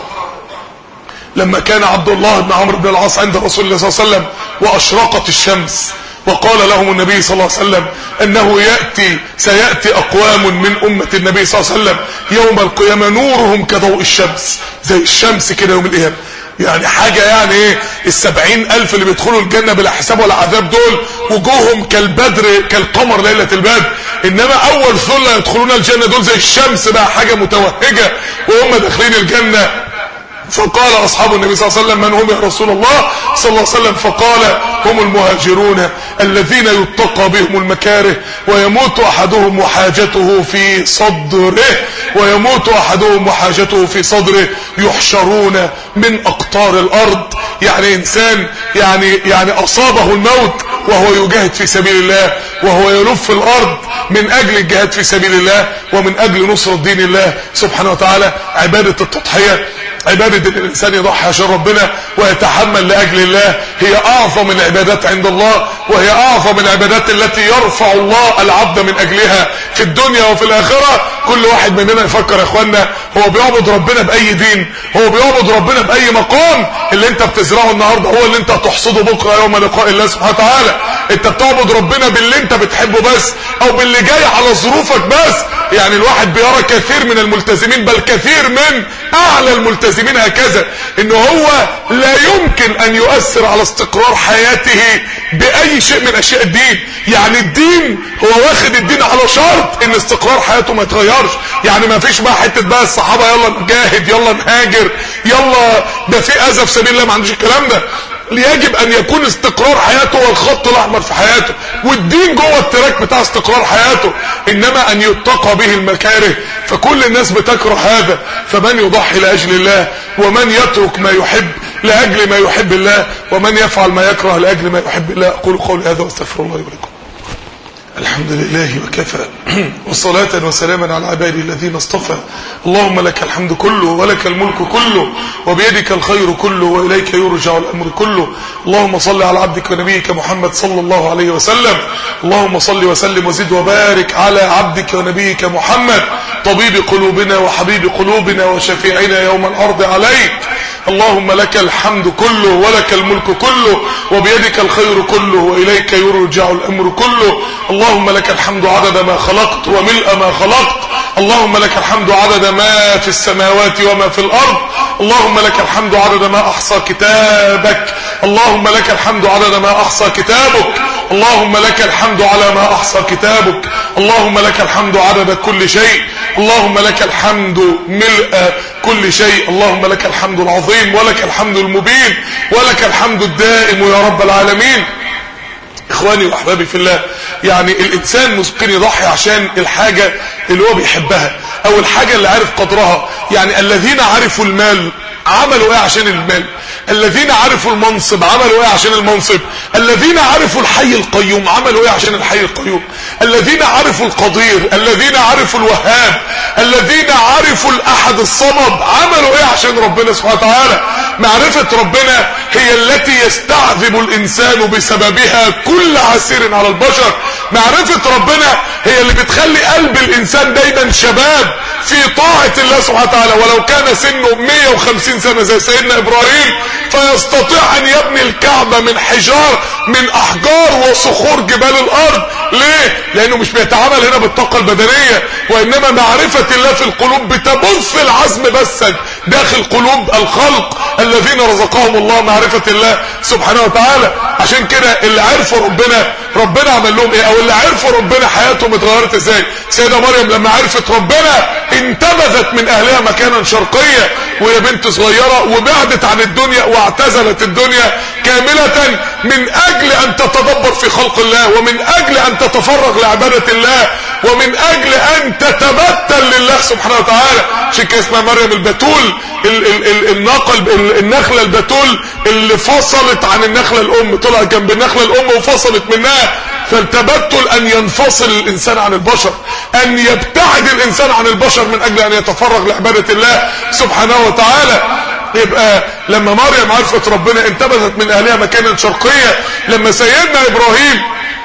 لما كان عبد الله بن عمرو بن العاص عند رسول الله صلى الله عليه وسلم واشرقت الشمس وقال لهم النبي صلى الله عليه وسلم انه يأتي سيأتي اقوام من امة النبي صلى الله عليه وسلم يوم القيامة نورهم كضوء الشمس زي الشمس كده يوم القيامة يعني حاجة يعني ايه السبعين الف اللي بيدخلوا الجنة بلا حساب ولا عذاب دول وجوههم كالبدر كالقمر ليلة البدر انما اول ثلة يدخلون الجنة دول زي الشمس بقى حاجة متوهجة وهم داخلين الجنة فقال اصحاب النبي صلى الله عليه وسلم من هم يا رسول الله صلى الله عليه وسلم فقال هم المهاجرون الذين يتقى بهم المكاره ويموت احدهم وحاجته في صدره ويموت احدهم وحاجته في صدره يحشرون من اقطار الارض يعني انسان يعني يعني اصابه الموت وهو يجاهد في سبيل الله وهو يلف الارض من اجل الجهاد في سبيل الله ومن اجل نصرة دين الله سبحانه وتعالى عبادة التضحية عبادة ان الانسان يضحي عشان ربنا ويتحمل لاجل الله هي اعظم العبادات عند الله وهي اعظم العبادات التي يرفع الله العبد من اجلها في الدنيا وفي الاخرة كل واحد مننا يفكر يا اخوانا هو بيعبد ربنا باي دين هو بيعبد ربنا باي مقام اللي انت بتزرعه النهاردة هو اللي انت هتحصده بكرة يوم لقاء الله سبحانه وتعالى انت بتعبد ربنا باللي انت بتحبه بس او باللي جاي على ظروفك بس يعني الواحد بيرى كثير من الملتزمين بل كثير من اعلى الملتزمين هكذا ان هو لا يمكن ان يؤثر على استقرار حياته باي شيء من اشياء الدين يعني الدين هو واخد الدين على شرط ان استقرار حياته ما يتغيرش يعني ما فيش بقى حته بقى الصحابه يلا نجاهد يلا نهاجر يلا ده في اذى في سبيل الله ما عندوش الكلام ده يجب ان يكون استقرار حياته هو الخط الاحمر في حياته والدين جوه التراك بتاع استقرار حياته انما ان يتقى به المكاره فكل الناس بتكره هذا فمن يضحي لاجل الله ومن يترك ما يحب لاجل ما يحب الله ومن يفعل ما يكره لاجل ما يحب الله اقول قولي هذا واستغفر الله لي ولكم الحمد لله وكفى وصلاة وسلاما على عبادي الذين اصطفى اللهم لك الحمد كله ولك الملك كله وبيدك الخير كله وإليك يرجع الأمر كله اللهم صل على عبدك ونبيك محمد صلى الله عليه وسلم اللهم صل وسلم وزد وبارك على عبدك ونبيك محمد طبيب قلوبنا وحبيب قلوبنا وشفيعنا يوم الأرض عليك اللهم لك الحمد كله ولك الملك كله وبيدك الخير كله وإليك يرجع الأمر كله اللهم لك الحمد عدد ما خلقت وملء ما خلقت اللهم لك الحمد عدد ما في السماوات وما في الأرض اللهم لك الحمد عدد ما أحصى كتابك اللهم لك الحمد عدد ما أحصى كتابك اللهم لك الحمد على ما أحصى كتابك اللهم لك الحمد عدد كل شيء اللهم لك الحمد ملء كل شيء اللهم لك الحمد العظيم ولك الحمد المبين ولك الحمد الدائم يا رب العالمين اخواني واحبابي في الله يعني الانسان ممكن يضحي عشان الحاجة اللي هو بيحبها او الحاجة اللي عارف قدرها يعني الذين عرفوا المال عملوا ايه عشان المال الذين عرفوا المنصب عملوا ايه عشان المنصب الذين عرفوا الحي القيوم عملوا ايه عشان الحي القيوم الذين عرفوا القدير الذين عرفوا الوهاب الذين عرفوا الاحد الصمد عملوا ايه عشان ربنا سبحانه وتعالى معرفة ربنا هي التي يستعذب الانسان بسببها كل عسير على البشر معرفة ربنا هي اللي بتخلي قلب الانسان دايما شباب في طاعة الله سبحانه وتعالى ولو كان سنه 150 سنة زي سيدنا ابراهيم فيستطيع ان يبني الكعبة من حجار من احجار وصخور جبال الارض ليه لانه مش بيتعامل هنا بالطاقة البدنية وانما معرفة الله في القلوب بتبث العزم بس داخل قلوب الخلق الذين رزقهم الله معرفة الله سبحانه وتعالى عشان كده اللي عرفوا ربنا ربنا عمل لهم ايه او اللي عرفوا ربنا حياتهم اتغيرت ازاي سيدة مريم لما عرفت ربنا انتبذت من اهلها مكانا شرقية وهي بنت صغيرة وبعدت عن الدنيا واعتزلت الدنيا كاملة من اجل ان تتدبر في خلق الله ومن اجل ان تتفرغ لعبادة الله ومن اجل ان تتبتل لله سبحانه وتعالى عشان كده اسمها مريم البتول ال ال ال الناقة ال النخلة البتول اللي فصلت عن النخلة الام طلعت جنب النخلة الام وفصلت منها فالتبتل ان ينفصل الانسان عن البشر ان يبتعد الانسان عن البشر من اجل ان يتفرغ لعبادة الله سبحانه وتعالى يبقى لما مريم عرفت ربنا انتبذت من اهلها مكانا شرقية لما سيدنا ابراهيم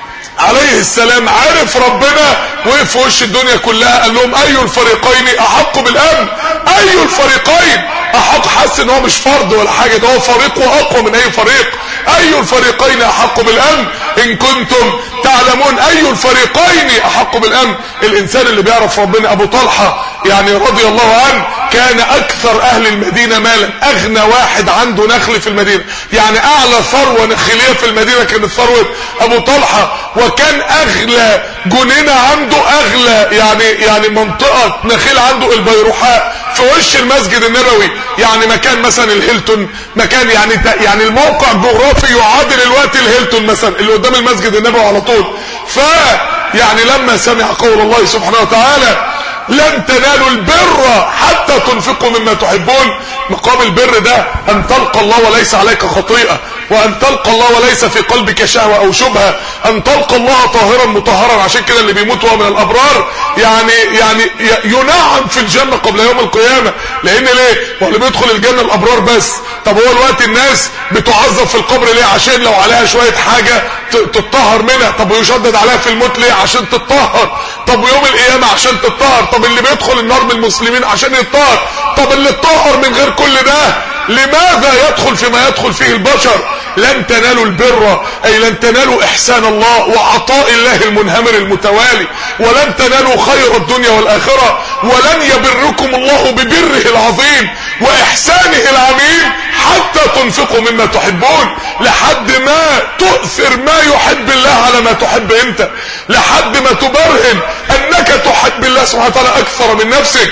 عليه السلام عرف ربنا وقف في وش الدنيا كلها قال لهم اي الفريقين احق بالامن اي الفريقين احق حس ان هو مش فرد ولا حاجة ده هو فريق واقوى من اي فريق اي الفريقين احق بالامن ان كنتم تعلمون اي الفريقين احق بالامن الانسان اللي بيعرف ربنا ابو طلحة يعني رضي الله عنه كان اكثر اهل المدينة مالا اغنى واحد عنده نخل في المدينة يعني اعلى ثروة نخلية في المدينة كانت ثروة ابو طلحة وكان اغلى جنينة عنده اغلى يعني يعني منطقة نخيل عنده البيروحاء في وش المسجد النبوي يعني مكان مثلا الهيلتون مكان يعني يعني الموقع الجغرافي يعادل الوقت الهيلتون مثلا اللي قدام المسجد النبوي على طول ف يعني لما سمع قول الله سبحانه وتعالى لن تنالوا البر حتى تنفقوا مما تحبون مقام البر ده ان تلقى الله وليس عليك خطيئة وان تلقى الله وليس في قلبك شهوة او شبهة ان تلقى الله طاهرا مطهرا عشان كده اللي بيموت هو من الابرار يعني يعني ينعم في الجنة قبل يوم القيامة لان ليه هو اللي بيدخل الجنة الابرار بس طب هو الوقت الناس بتعذب في القبر ليه عشان لو عليها شوية حاجة تتطهر منها طب ويشدد عليها في الموت ليه عشان تتطهر طب ويوم القيامة عشان تتطهر طب اللي بيدخل النار من المسلمين عشان يتطهر طب اللي اتطهر من غير كل ده لماذا يدخل فيما يدخل فيه البشر لن تنالوا البر اي لن تنالوا احسان الله وعطاء الله المنهمر المتوالي ولن تنالوا خير الدنيا والاخرة ولن يبركم الله ببره العظيم واحسانه العميم حتى تنفقوا مما تحبون لحد ما تؤثر ما يحب الله على ما تحب انت لحد ما تبرهن انك تحب الله سبحانه وتعالى اكثر من نفسك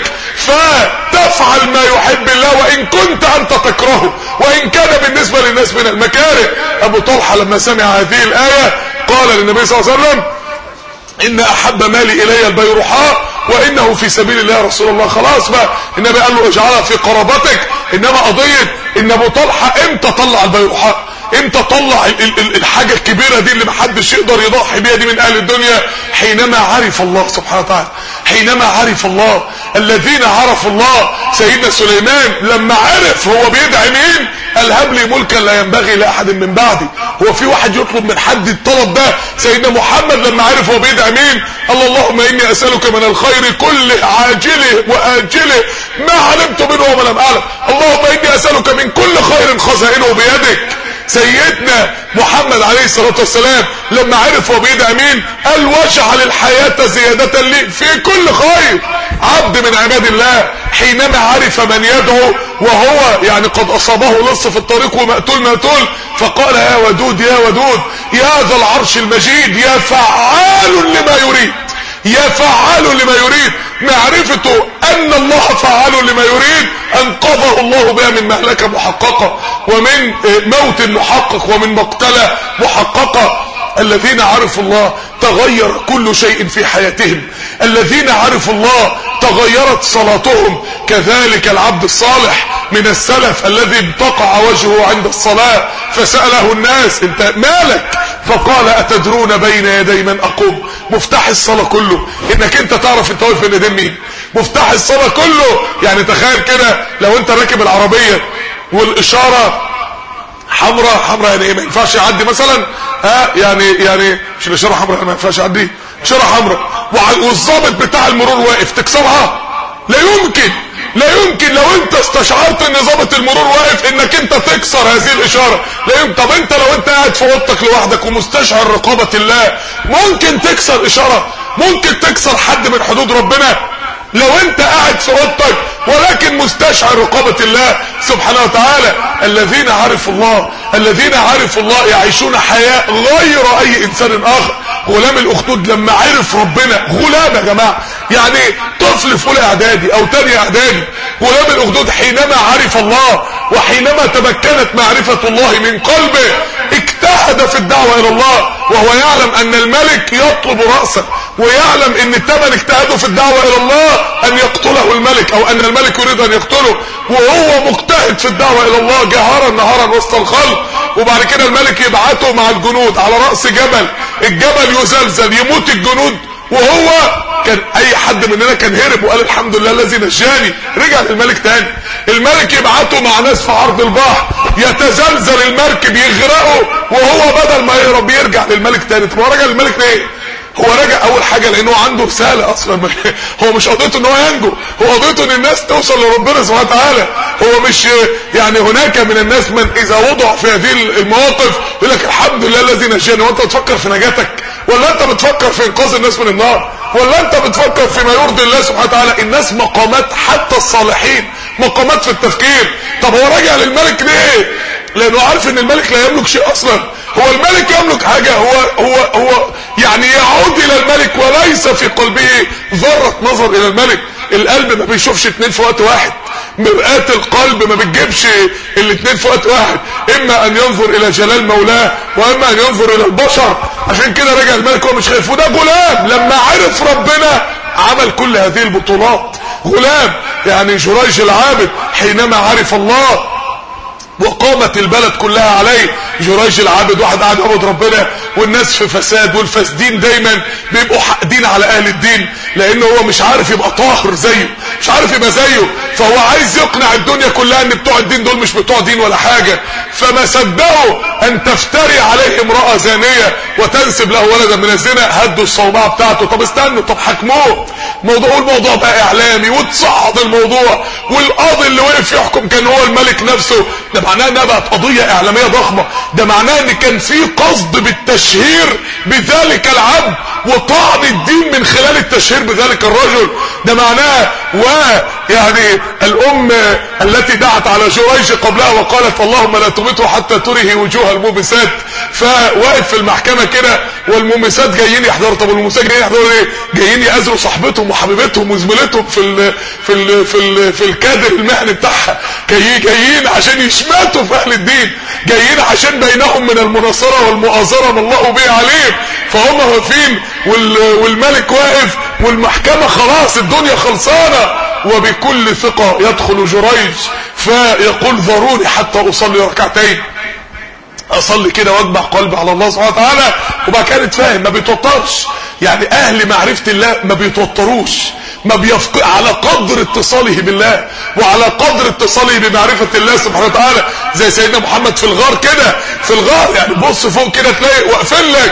فتفعل ما يحب الله وان كنت انت تكرهه وان كان بالنسبة للناس من المكاره ابو طلحة لما سمع هذه الاية قال للنبي صلى الله عليه وسلم ان احب مالي الي البيرحاء وانه في سبيل الله يا رسول الله خلاص بقى النبي قال له اجعلها في قرابتك انما قضية ان ابو طلحة امتى طلع البيرحاء امتى طلع الحاجة الكبيرة دي اللي محدش يقدر يضحي بيها دي من اهل الدنيا حينما عرف الله سبحانه وتعالى حينما عرف الله الذين عرفوا الله سيدنا سليمان لما عرف هو بيدعي مين قال هب لي ملكا لا ينبغي لاحد من بعدي هو في واحد يطلب من حد الطلب ده سيدنا محمد لما عرف هو بيدعي مين قال اللهم اني اسالك من الخير كله عاجله واجله ما علمت منه وما لم اعلم اللهم اني اسالك من كل خير خزائنه بيدك سيدنا محمد عليه الصلاة والسلام لما عرف هو بيدعي مين قال واجعل الحياة زيادة لي في كل خير عبد من عباد الله حينما عرف من يدعو وهو يعني قد اصابه لص في الطريق ومقتول مقتول فقال يا ودود يا ودود يا ذا العرش المجيد يا فعال لما يريد يا فعال لما يريد معرفته ان الله فعال لما يريد انقذه الله بها من مهلكة محققة ومن موت محقق ومن مقتلة محققة الذين عرفوا الله تغير كل شيء في حياتهم الذين عرفوا الله تغيرت صلاتهم كذلك العبد الصالح من السلف الذي انتقع وجهه عند الصلاة فسأله الناس انت مالك فقال اتدرون بين يدي من اقوم مفتاح الصلاة كله انك انت تعرف انت واقف بين يدين مين مفتاح الصلاة كله يعني تخيل كده لو انت راكب العربية والاشارة حمراء حمراء يعني ايه ما ينفعش يعدي مثلا ها يعني يعني مش الاشاره حمراء ما ينفعش يعدي اشاره حمراء والظابط بتاع المرور واقف تكسرها لا يمكن لا يمكن لو انت استشعرت ان ظابط المرور واقف انك انت تكسر هذه الاشاره لا يمكن طب انت لو انت قاعد في اوضتك لوحدك ومستشعر رقابه الله ممكن تكسر اشاره ممكن تكسر حد من حدود ربنا لو انت قاعد في اوضتك ولكن مستشعر رقابة الله سبحانه وتعالى الذين عرفوا الله الذين عرفوا الله يعيشون حياة غير اي انسان اخر غلام الاخدود لما عرف ربنا غلام يا جماعة يعني طفل في اولى اعدادي او تاني اعدادي غلام الاخدود حينما عرف الله وحينما تمكنت معرفة الله من قلبه اجتهد في الدعوة الى الله وهو يعلم ان الملك يطلب رأسه ويعلم ان التمن اجتهاده في الدعوة الى الله ان يقتله الملك او ان الملك يريد ان يقتله وهو مجتهد في الدعوة الى الله جهارا نهارا وسط الخلق وبعد كده الملك يبعته مع الجنود على رأس جبل الجبل يزلزل يموت الجنود وهو كان اي حد مننا كان هرب وقال الحمد لله الذي نجاني رجع للملك تاني الملك يبعته مع ناس في عرض البحر يتزلزل المركب يغرقه وهو بدل ما يهرب يرجع للملك تاني طب هو رجع للملك ليه هو رجع اول حاجة لانه عنده رسالة اصلا هو مش قضيته ان هو ينجو هو قضيته ان الناس توصل لربنا سبحانه وتعالى هو مش يعني هناك من الناس من اذا وضع في هذه المواقف يقول لك الحمد لله الذي نجاني وانت بتفكر في نجاتك ولا انت بتفكر في انقاذ الناس من النار ولا انت بتفكر فيما يرضي الله سبحانه وتعالى الناس مقامات حتى الصالحين مقامات في التفكير طب هو راجع للملك ليه لانه عارف ان الملك لا يملك شيء اصلا هو الملك يملك حاجة هو هو هو يعني يعود الى الملك وليس في قلبه ذرة نظر الى الملك القلب ما بيشوفش اتنين في وقت واحد مرآة القلب ما بتجيبش الاتنين في وقت واحد اما ان ينظر الى جلال مولاه واما ان ينظر الى البشر عشان كده رجع الملك هو مش خايف وده غلام لما عرف ربنا عمل كل هذه البطولات غلام يعني جريج العابد حينما عرف الله وقامت البلد كلها عليه جريج العابد واحد قاعد يعبد ربنا والناس في فساد والفاسدين دايما بيبقوا حاقدين على اهل الدين لانه هو مش عارف يبقى طاهر زيه مش عارف يبقى زيه فهو عايز يقنع الدنيا كلها ان بتوع الدين دول مش بتوع دين ولا حاجة فما صدقوا ان تفتري عليه امرأة زانية وتنسب له ولدا من الزنا هدوا الصومعة بتاعته طب استنوا طب حكموه موضوع الموضوع بقى اعلامي وتصعد الموضوع والقاضي اللي وقف يحكم كان هو الملك نفسه ده معناه انها بقت قضية اعلامية ضخمة ده معناه ان كان في قصد بالتشهير بذلك العبد وطعن الدين من خلال التشهير بذلك الرجل ده معناه ويعني الام التي دعت على جريج قبلها وقالت اللهم لا تمته حتى تره وجوه المومسات فواقف في المحكمة كده والمومسات جايين يحضروا طب المومسات جايين يحضروا ايه جايين يأذروا صاحبتهم وحبيبتهم وزميلتهم في ال في ال في ال في الكادر المهني بتاعها جايين جايين عشان يشمتوا في اهل الدين جايين عشان بينهم من المناصرة والمؤازرة ما الله به عليم فهم واقفين والملك واقف والمحكمة خلاص الدنيا خلصانة وبكل ثقة يدخل جريج فيقول ذروني حتى اصلي ركعتين اصلي كده واجمع قلبي على الله سبحانه وتعالى وبقى كانت فاهم ما بيتوترش يعني اهل معرفة الله ما بيتوتروش ما بيفق على قدر اتصاله بالله وعلى قدر اتصاله بمعرفة الله سبحانه وتعالى زي سيدنا محمد في الغار كده في الغار يعني بص فوق كده تلاقي واقفين لك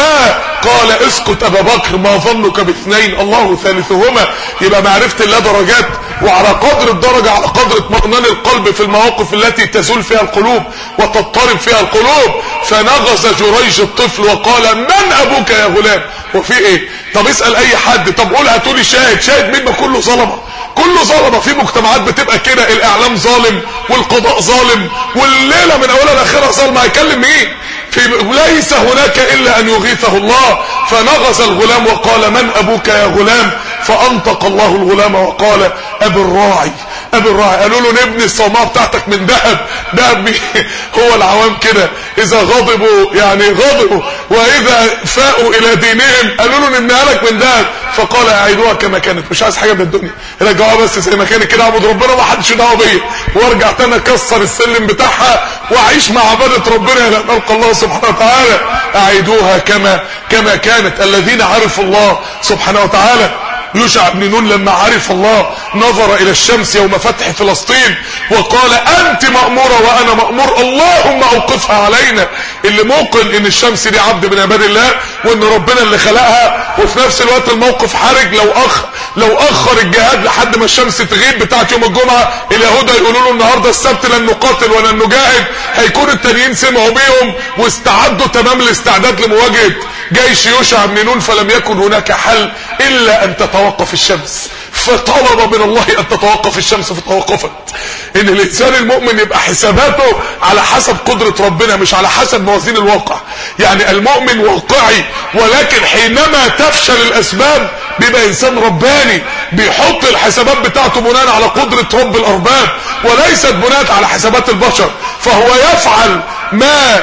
فقال اسكت ابا بكر ما ظنك باثنين الله ثالثهما يبقى معرفة الله درجات وعلى قدر الدرجة على قدر اطمئنان القلب في المواقف التي تزول فيها القلوب وتضطرب فيها القلوب فنغز جريج الطفل وقال من ابوك يا غلام وفي ايه طب اسأل اي حد طب قول هاتولي شاهد شاهد مين ما كله ظلمه كله ظلمه في مجتمعات بتبقى كده الاعلام ظالم والقضاء ظالم والليله من اولها لاخرها ظالمه هيكلم مين في ليس هناك الا ان يغيثه الله فنغز الغلام وقال من ابوك يا غلام فانطق الله الغلام وقال ابي الراعي ابي الراعي قالوا له نبني الصومعه بتاعتك من ذهب ذهب هو العوام كده اذا غضبوا يعني غضبوا واذا فاقوا الى دينهم قالوا له نبنيها لك من ذهب فقال اعيدوها كما كانت مش عايز حاجه من الدنيا رجعوها بس زي ما كانت كده اعبد ربنا ما حدش دعوه بيا وارجع تاني اكسر السلم بتاعها واعيش مع عباده ربنا الى نلقى الله سبحانه وتعالى اعيدوها كما كما كانت الذين عرفوا الله سبحانه وتعالى يوشع بن نون لما عرف الله نظر الى الشمس يوم فتح فلسطين وقال انت مأمورة وانا مأمور اللهم اوقفها علينا اللي موقن ان الشمس دي عبد من عباد الله وان ربنا اللي خلقها وفي نفس الوقت الموقف حرج لو اخ لو اخر الجهاد لحد ما الشمس تغيب بتاعت يوم الجمعة اليهود هيقولوا له النهاردة السبت لن نقاتل ولن نجاهد هيكون التانيين سمعوا بيهم واستعدوا تمام الاستعداد لمواجهة جيش يوشع بن نون فلم يكن هناك حل الا ان تتوقف الشمس فطلب من الله ان تتوقف الشمس فتوقفت ان الانسان المؤمن يبقى حساباته على حسب قدرة ربنا مش على حسب موازين الواقع يعني المؤمن واقعي ولكن حينما تفشل الاسباب بيبقى انسان رباني بيحط الحسابات بتاعته بناء على قدرة رب الارباب وليست بناء على حسابات البشر فهو يفعل ما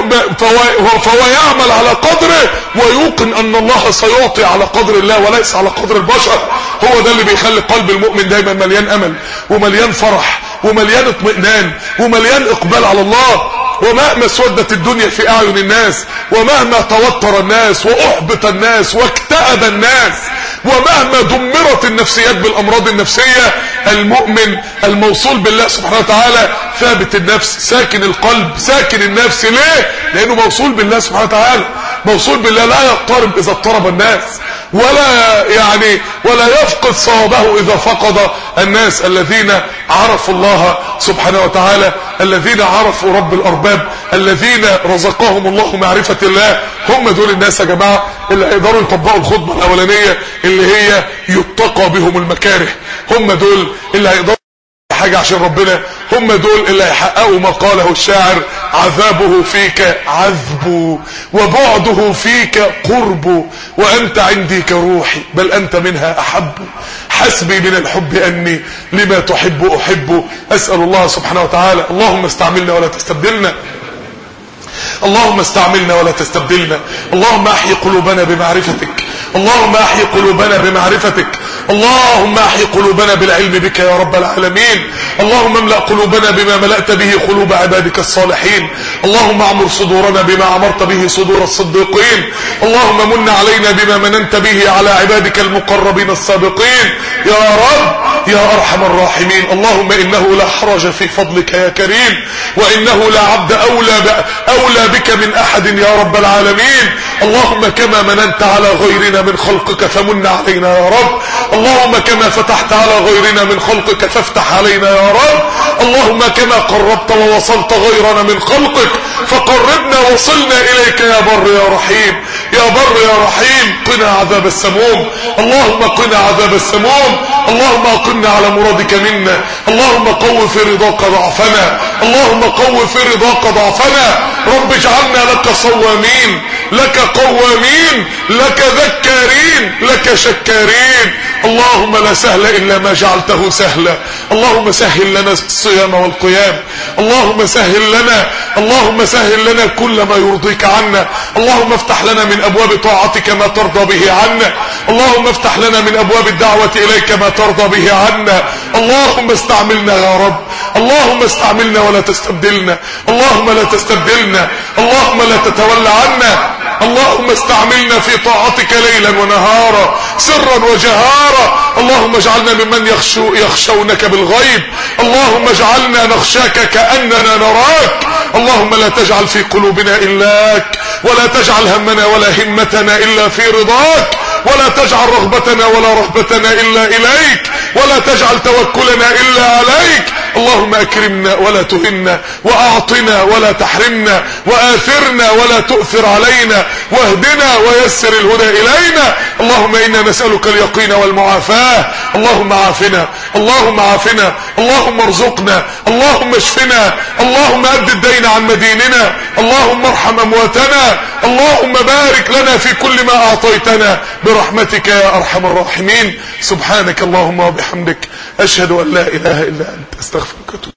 فهو, فهو يعمل على قدره ويوقن ان الله سيعطي على قدر الله وليس على قدر البشر هو ده اللي بيخلي قلب المؤمن دايما مليان امل ومليان فرح ومليان اطمئنان ومليان اقبال على الله ومهما اسودت الدنيا في اعين الناس ومهما توتر الناس واحبط الناس واكتئب الناس ومهما دمرت النفسيات بالامراض النفسية المؤمن الموصول بالله سبحانه وتعالى ثابت النفس ساكن القلب ساكن النفس ليه لانه موصول بالله سبحانه وتعالى موصول بالله لا يضطرب اذا اضطرب الناس ولا يعني ولا يفقد صوابه اذا فقد الناس الذين عرفوا الله سبحانه وتعالى الذين عرفوا رب الارباب الذين رزقهم الله معرفة الله هم دول الناس يا جماعة اللي هيقدروا يطبقوا الخطبة الاولانية اللي هي يتقى بهم المكاره هم دول اللي هيقدروا حاجة عشان ربنا هم دول اللي هيحققوا ما قاله الشاعر عذابه فيك عذب وبعده فيك قرب وأنت عندي كروحي بل أنت منها أحب حسبي من الحب أني لما تحب أحب أسأل الله سبحانه وتعالى اللهم استعملنا ولا تستبدلنا اللهم استعملنا ولا تستبدلنا اللهم احي قلوبنا بمعرفتك اللهم احي قلوبنا بمعرفتك اللهم احي قلوبنا بالعلم بك يا رب العالمين اللهم املأ قلوبنا بما ملأت به قلوب عبادك الصالحين اللهم اعمر صدورنا بما عمرت به صدور الصديقين اللهم من علينا بما مننت به على عبادك المقربين السابقين يا رب يا ارحم الراحمين اللهم انه لا حرج في فضلك يا كريم وانه لا عبد اولى اولى بك من احد يا رب العالمين اللهم كما مننت على غيرنا من خلقك فمن علينا يا رب اللهم كما فتحت على غيرنا من خلقك فافتح علينا يا رب اللهم كما قربت ووصلت غيرنا من خلقك فقربنا وصلنا اليك يا بر يا رحيم يا بر يا رحيم قنا عذاب السموم اللهم قنا عذاب السموم اللهم اقمنا على مرادك منا اللهم قو في رضاك ضعفنا اللهم قو في رضاك ضعفنا رب اجعلنا لك صوامين لك قوامين لك ذكارين لك شكارين اللهم لا سهل الا ما جعلته سهلا اللهم سهل لنا الصيام والقيام اللهم سهل لنا اللهم سهل لنا كل ما يرضيك عنا اللهم افتح لنا من ابواب طاعتك ما ترضى به عنا اللهم افتح لنا من ابواب الدعوة اليك ما ترضى به عنا اللهم استعملنا يا رب اللهم استعملنا ولا تستبدلنا اللهم لا تستبدلنا اللهم لا تتولى عنا اللهم استعملنا في طاعتك ليلا ونهارا سرا وجهارا اللهم اجعلنا ممن يخشو يخشونك بالغيب اللهم اجعلنا نخشاك كأننا نراك اللهم لا تجعل في قلوبنا إلاك ولا تجعل همنا ولا همتنا إلا في رضاك ولا تجعل رغبتنا ولا رهبتنا إلا إليك ولا تجعل توكلنا إلا عليك اللهم اكرمنا ولا تهنا واعطنا ولا تحرمنا واثرنا ولا تؤثر علينا واهدنا ويسر الهدى الينا اللهم انا نسألك اليقين والمعافاة اللهم عافنا اللهم عافنا اللهم ارزقنا اللهم اشفنا اللهم اد الدين عن مديننا اللهم ارحم امواتنا اللهم بارك لنا في كل ما اعطيتنا برحمتك يا ارحم الراحمين سبحانك اللهم وبحمدك اشهد ان لا اله الا انت استغفرك واتوب